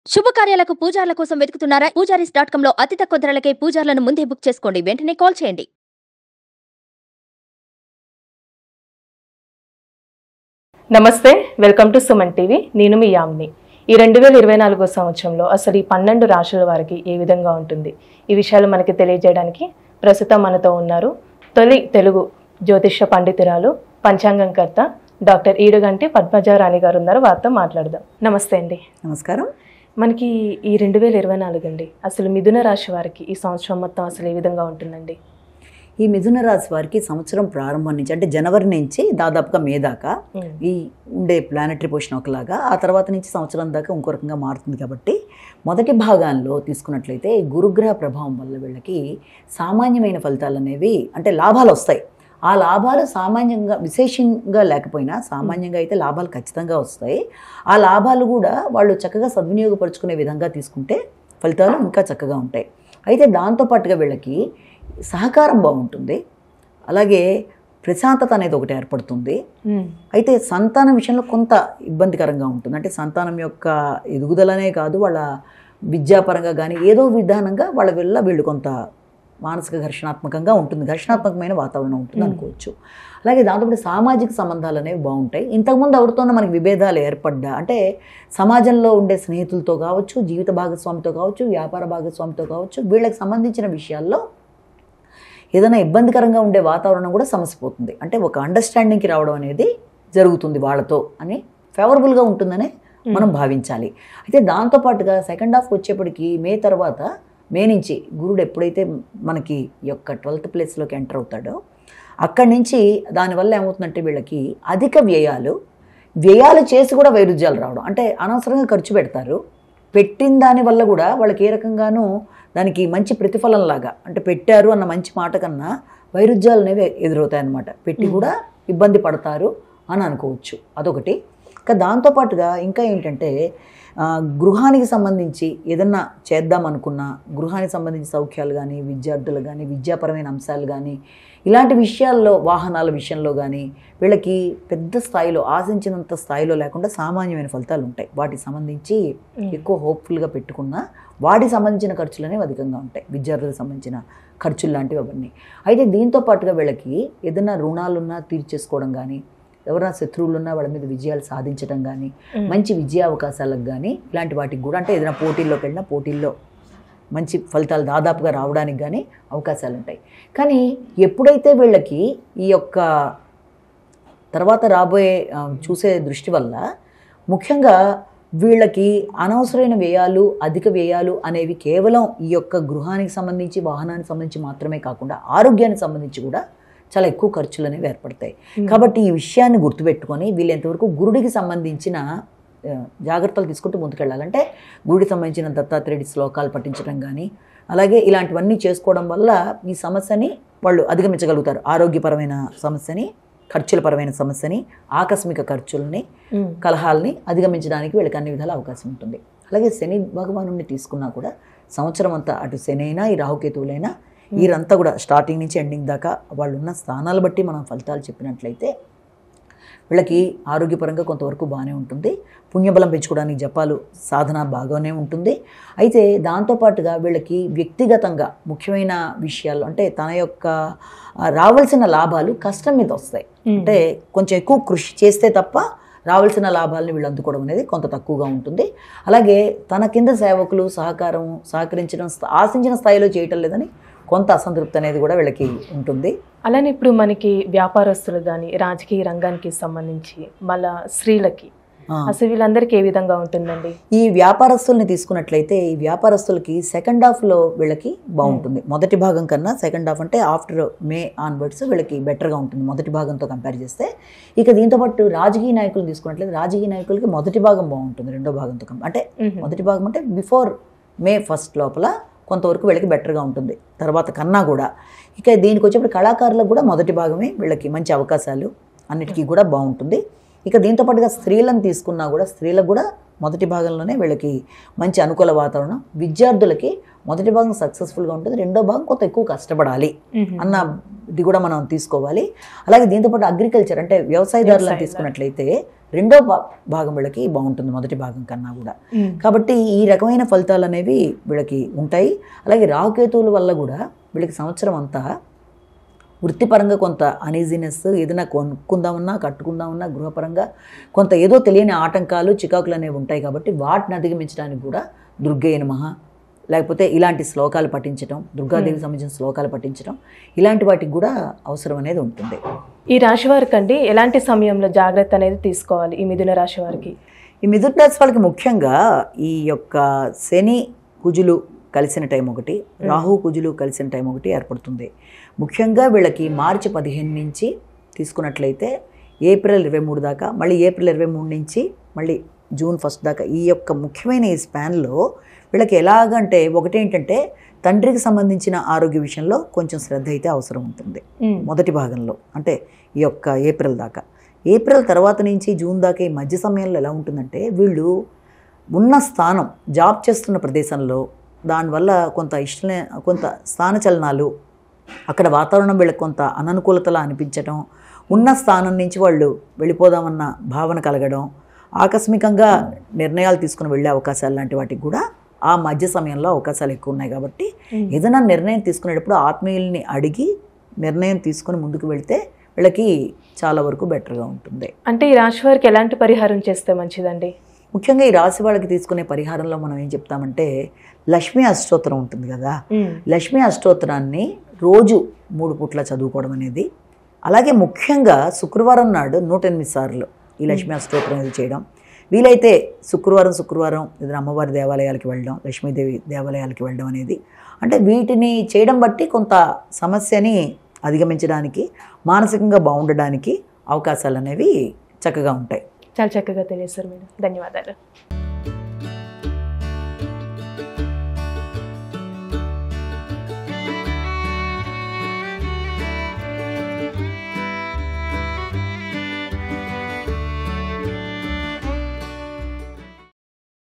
శుభకార్యాలకు పూజార్ల కోసం వెతుకుతున్నారా Poojaris dot com లో అతి తక్కువ ధరలకే పూజార్లను ముందే బుక్ చేసుకోండి వెంటనే కాల్ చేయండి నమస్తే వెల్కమ్ టు సుమన్ టీవీ నేను మీ యామ్ని ఈ రెండు వేల ఇరవై నాలుగో సంవత్సరంలో అసలు ఈ పన్నెండు రాశుల వారికి ఏ విధంగా ఉంటుంది ఈ విషయాలు మనకి తెలియజేయడానికి ప్రస్తుతం మనతో ఉన్నారు తొలి తెలుగు జ్యోతిష్య పండితురాలు పంచాంగంకర్త డాక్టర్ ఈడుగంటి పద్మజారాణి గారు ఉన్నారు వారితో మాట్లాడదాం నమస్తే అండి నమస్కారం మనకి ఈ రెండు వేల ఇరవై నాలుగు అండి అసలు మిథున రాశి వారికి ఈ సంవత్సరం మొత్తం అసలు ఏ విధంగా ఉంటుందండి ఈ మిథున రాశి వారికి సంవత్సరం ప్రారంభం నుంచి అంటే జనవరి నుంచి దాదాపుగా మే దాకా ఉమ్. ఈ ఉండే ప్లానటరీ పొజిషన్ ఒకలాగా ఆ తర్వాత నుంచి సంవత్సరం దాకా ఇంకో రకంగా మారుతుంది కాబట్టి మొదటి భాగాల్లో తీసుకున్నట్లయితే గురుగ్రహ ప్రభావం వల్ల వీళ్ళకి సామాన్యమైన ఫలితాలు అనేవి అంటే లాభాలు వస్తాయి ఆ లాభాలు సామాన్యంగా విశేషంగా లేకపోయినా సామాన్యంగా అయితే లాభాలు ఖచ్చితంగా వస్తాయి ఆ లాభాలు కూడా వాళ్ళు చక్కగా సద్వినియోగపరుచుకునే విధంగా తీసుకుంటే ఫలితాలు ఇంకా చక్కగా ఉంటాయి అయితే దాంతోపాటుగా వీళ్ళకి సహకారం బాగుంటుంది అలాగే ప్రశాంతత అనేది ఒకటి ఏర్పడుతుంది ఉమ్. అయితే సంతానం విషయంలో కొంత ఇబ్బందికరంగా ఉంటుంది అంటే సంతానం యొక్క ఎదుగుదలనే కాదు వాళ్ళ విద్యాపరంగా కానీ ఏదో విధానంగా వాళ్ళ వల్ల వీళ్ళు కొంత మానసిక ఘర్షణాత్మకంగా ఉంటుంది ఘర్షణాత్మకమైన వాతావరణం ఉంటుంది అనుకోవచ్చు అలాగే దాంతోపాటు సామాజిక సంబంధాలు అనేవి బాగుంటాయి ఇంతకుముందు ఎవరితోనో మనకి విభేదాలు ఏర్పడ్డా అంటే సమాజంలో ఉండే స్నేహితులతో కావచ్చు జీవిత భాగస్వామితో కావచ్చు వ్యాపార భాగస్వామితో కావచ్చు వీళ్ళకి సంబంధించిన విషయాల్లో ఏదైనా ఇబ్బందికరంగా ఉండే వాతావరణం కూడా సమసిపోతుంది అంటే ఒక అండర్స్టాండింగ్కి రావడం అనేది జరుగుతుంది వాళ్ళతో అని ఫేవరబుల్గా ఉంటుందని మనం భావించాలి అయితే దాంతోపాటుగా సెకండ్ హాఫ్ వచ్చేప్పటికి మే తర్వాత మే నుంచి గురుడు ఎప్పుడైతే మనకి ఈ యొక్క ట్వెల్త్ ప్లేస్లోకి ఎంటర్ అవుతాడో అక్కడి నుంచి దానివల్ల ఏమవుతుందంటే వీళ్ళకి అధిక వ్యయాలు వ్యయాలు చేసి కూడా వైరుధ్యాలు రావడం అంటే అనవసరంగా ఖర్చు పెడతారు పెట్టిన దాని వల్ల కూడా వాళ్ళకి ఏ రకంగానూ దానికి మంచి ప్రతిఫలం లాగా అంటే పెట్టారు అన్న మంచి మాట కన్నా వైరుధ్యాలు అనేవి ఎదురవుతాయి అన్నమాట పెట్టి కూడా ఇబ్బంది పడతారు అని అనుకోవచ్చు అదొకటి ఇంకా దాంతోపాటుగా ఇంకా ఏంటంటే ఆ, గృహానికి సంబంధించి ఏదన్నా చేద్దాం అనుకున్నా గృహానికి సంబంధించి సౌఖ్యాలు కానీ విద్యార్థులు కానీ విద్యాపరమైన అంశాలు కానీ ఇలాంటి విషయాల్లో వాహనాల విషయంలో కానీ వీళ్ళకి పెద్ద స్థాయిలో ఆశించినంత స్థాయిలో లేకుండా సామాన్యమైన ఫలితాలు ఉంటాయి వాటికి సంబంధించి ఎక్కువ హోప్ఫుల్గా పెట్టుకున్నా వాటికి సంబంధించిన ఖర్చులు అనేవి అధికంగా ఉంటాయి విద్యార్థులకు సంబంధించిన ఖర్చులు లాంటివి అవన్నీ అయితే దీంతో పాటుగా వీళ్ళకి ఏదైనా రుణాలున్నా తీర్చేసుకోవడం కానీ ఎవరైనా శత్రువులు ఉన్నా వాళ్ళ మీద విజయాలు సాధించడం కానీ ఉమ్. మంచి విద్యా అవకాశాలకు కానీ ఇలాంటి వాటికి కూడా అంటే ఏదైనా పోటీల్లోకి వెళ్ళినా పోటీల్లో మంచి ఫలితాలు దాదాపుగా రావడానికి కానీ అవకాశాలు ఉంటాయి కానీ ఎప్పుడైతే వీళ్ళకి ఈ యొక్క తర్వాత రాబోయే ఆ, చూసే దృష్టి వల్ల ముఖ్యంగా వీళ్ళకి అనవసరమైన వ్యయాలు అధిక వ్యయాలు అనేవి కేవలం ఈ యొక్క గృహానికి సంబంధించి వాహనానికి సంబంధించి మాత్రమే కాకుండా ఆరోగ్యానికి సంబంధించి కూడా చాలా ఎక్కువ ఖర్చులు అనేవి ఏర్పడతాయి కాబట్టి ఈ విషయాన్ని గుర్తుపెట్టుకొని వీళ్ళు ఎంతవరకు గురుడికి సంబంధించిన ఆ, జాగ్రత్తలు తీసుకుంటూ ముందుకెళ్ళాలంటే గురుడికి సంబంధించిన దత్తాత్రేయుడి శ్లోకాలు పఠించడం కానీ అలాగే ఇలాంటివన్నీ చేసుకోవడం వల్ల ఈ సమస్యని వాళ్ళు అధిగమించగలుగుతారు ఆరోగ్యపరమైన సమస్యని ఖర్చుల పరమైన సమస్యని ఆకస్మిక ఖర్చుల్ని ఉమ్. కలహాల్ని అధిగమించడానికి వీళ్ళకి అన్ని విధాల అవకాశం ఉంటుంది అలాగే శని భగవానుడిని తీసుకున్నా కూడా సంవత్సరం అంతా అటు శని అయినా ఈ రాహుకేతువులైనా వీరంతా కూడా స్టార్టింగ్ నుంచి ఎండింగ్ దాకా వాళ్ళు ఉన్న స్థానాలు బట్టి మనం ఫలితాలు చెప్పినట్లయితే వీళ్ళకి ఆరోగ్యపరంగా కొంతవరకు బాగానే ఉంటుంది పుణ్యబలం పెంచుకోవడానికి జపాలు సాధన బాగానే ఉంటుంది అయితే దాంతోపాటుగా వీళ్ళకి వ్యక్తిగతంగా ముఖ్యమైన విషయాలు అంటే తన యొక్క ఆ, రావాల్సిన లాభాలు కష్టం మీద వస్తాయి అంటే కొంచెం ఎక్కువ కృషి చేస్తే తప్ప రావాల్సిన లాభాలని వీళ్ళు అందుకోవడం అనేది కొంత తక్కువగా ఉంటుంది అలాగే తన కింద సేవకులు సహకారం సహకరించడం స్థా- ఆశించిన స్థాయిలో చేయటం లేదని కొంత అసంతృప్తి అనేది కూడా వీళ్ళకి ఉంటుంది అలానే ఇప్పుడు మనకి వ్యాపారస్తులు కానీ రాజకీయ రంగానికి సంబంధించి మళ్ళా స్త్రీలకి ఆ. అసలు వీళ్ళందరికీ ఏ విధంగా ఉంటుందండి ఈ వ్యాపారస్తుల్ని తీసుకున్నట్లయితే ఈ వ్యాపారస్తులకి సెకండ్ హాఫ్లో వీళ్ళకి బాగుంటుంది మొదటి భాగం కన్నా సెకండ్ హాఫ్ అంటే ఆఫ్టర్ మే ఆన్వర్డ్స్ వీళ్ళకి బెటర్గా ఉంటుంది మొదటి భాగంతో కంపేర్ చేస్తే ఇక దీంతో పాటు రాజకీయ నాయకులు తీసుకున్నట్లయితే రాజకీయ నాయకులకి మొదటి భాగం బాగుంటుంది రెండో భాగంతో కంపేర్ అంటే మ్మ్. మొదటి భాగం అంటే బిఫోర్ మే ఫస్ట్ లోపల కొంతవరకు వీళ్ళకి బెటర్గా ఉంటుంది తర్వాత కన్నా కూడా ఇక దీనికి వచ్చేప్పుడు కళాకారులకు కూడా మొదటి భాగమే వీళ్ళకి మంచి అవకాశాలు అన్నిటికీ కూడా బాగుంటుంది ఇక దీంతో పాటుగా స్త్రీలను తీసుకున్నా కూడా స్త్రీలకు కూడా మొదటి భాగంలోనే వీళ్ళకి మంచి అనుకూల వాతావరణం విద్యార్థులకి మొదటి భాగం సక్సెస్ఫుల్గా ఉంటుంది రెండో భాగం కొంత ఎక్కువ కష్టపడాలి మ్మ్. అన్న ఇది కూడా మనం తీసుకోవాలి అలాగే దీంతో పాటు అగ్రికల్చర్ అంటే వ్యవసాయదారులను వ్యవసాయదారు. తీసుకున్నట్లయితే రెండో భా- భాగం వీళ్ళకి బాగుంటుంది మొదటి భాగం కన్నా కూడా ఉమ్. కాబట్టి ఈ రకమైన ఫలితాలు అనేవి వీళ్ళకి ఉంటాయి అలాగే రాహుకేతువుల వల్ల కూడా వీళ్ళకి సంవత్సరం అంతా వృత్తిపరంగా కొంత అనీజినెస్ ఏదైనా కొనుక్కుందామన్నా కట్టుకుందామన్నా గృహపరంగా కొంత ఏదో తెలియని ఆటంకాలు చికాకులు అనేవి ఉంటాయి కాబట్టి వాటిని అధిగమించడానికి కూడా దుర్గయ్య నమః లేకపోతే ఇలాంటి శ్లోకాలు పఠించడం దుర్గాదేవికి సంబంధించిన శ్లోకాలు పఠించడం ఇలాంటి వాటికి కూడా అవసరం అనేది ఉంటుంది ఈ రాశి వారికి అండి ఎలాంటి సమయంలో జాగ్రత్త అనేది తీసుకోవాలి ఈ మిథున రాశి వారికి ఈ మిథున రాశి వాళ్ళకి ముఖ్యంగా ఈ యొక్క శని కుజులు కలిసిన టైం ఒకటి రాహు కుజులు కలిసిన టైం ఒకటి ఏర్పడుతుంది ముఖ్యంగా వీళ్ళకి మార్చి పదిహేను నుంచి తీసుకున్నట్లయితే ఏప్రిల్ ఇరవై మూడు దాకా మళ్ళీ ఏప్రిల్ ఇరవై మూడు నుంచి మళ్ళీ జూన్ ఫస్ట్ దాకా ఈ యొక్క ముఖ్యమైన ఈ స్పాన్లో వీళ్ళకి ఎలాగంటే ఒకటేంటంటే తండ్రికి సంబంధించిన ఆరోగ్య విషయంలో కొంచెం శ్రద్ధ అయితే అవసరం ఉంటుంది ఉమ్. మొదటి భాగంలో అంటే ఈ యొక్క ఏప్రిల్ దాకా ఏప్రిల్ తర్వాత నుంచి జూన్ దాకా ఈ మధ్య సమయంలో ఎలా ఉంటుందంటే వీళ్ళు ఉన్న స్థానం జాబ్ చేస్తున్న ప్రదేశంలో దానివల్ల కొంత ఇష్టమే కొంత స్థానచలనాలు అక్కడ వాతావరణం వీళ్ళకి కొంత అననుకూలతలా అనిపించడం ఉన్న స్థానం నుంచి వాళ్ళు వెళ్ళిపోదామన్న భావన కలగడం ఆకస్మికంగా నిర్ణయాలు తీసుకుని వెళ్ళే అవకాశాలు లాంటి వాటికి కూడా ఆ మధ్య సమయంలో అవకాశాలు ఎక్కువ ఉన్నాయి కాబట్టి ఉమ్. ఏదైనా నిర్ణయం తీసుకునేటప్పుడు ఆత్మీయుల్ని అడిగి నిర్ణయం తీసుకుని ముందుకు వెళ్తే వీళ్ళకి చాలా వరకు బెటర్గా ఉంటుంది అంటే ఈ రాశి వారికి ఎలాంటి పరిహారం చేస్తే మంచిదండి ముఖ్యంగా ఈ రాశి వాళ్ళకి తీసుకునే పరిహారంలో మనం ఏం చెప్తామంటే లక్ష్మీ అష్టోత్తరం ఉంటుంది కదా ఉమ్. లక్ష్మీ అష్టోత్తరాన్ని రోజు మూడు పూట్ల చదువుకోవడం అనేది అలాగే ముఖ్యంగా శుక్రవారం నాడు నూట ఎనిమిది సార్లు ఈ లక్ష్మీ అష్టోత్తరం అనేది చేయడం వీలైతే శుక్రవారం శుక్రవారం ఏదైనా అమ్మవారి దేవాలయాలకి వెళ్ళడం లక్ష్మీదేవి దేవాలయాలకి వెళ్ళడం అనేది అంటే వీటిని చేయడం బట్టి కొంత సమస్యని అధిగమించడానికి మానసికంగా బాగుండడానికి అవకాశాలు అనేవి చక్కగా ఉంటాయి చాలా చక్కగా తెలియజేశారు మేడం ధన్యవాదాలు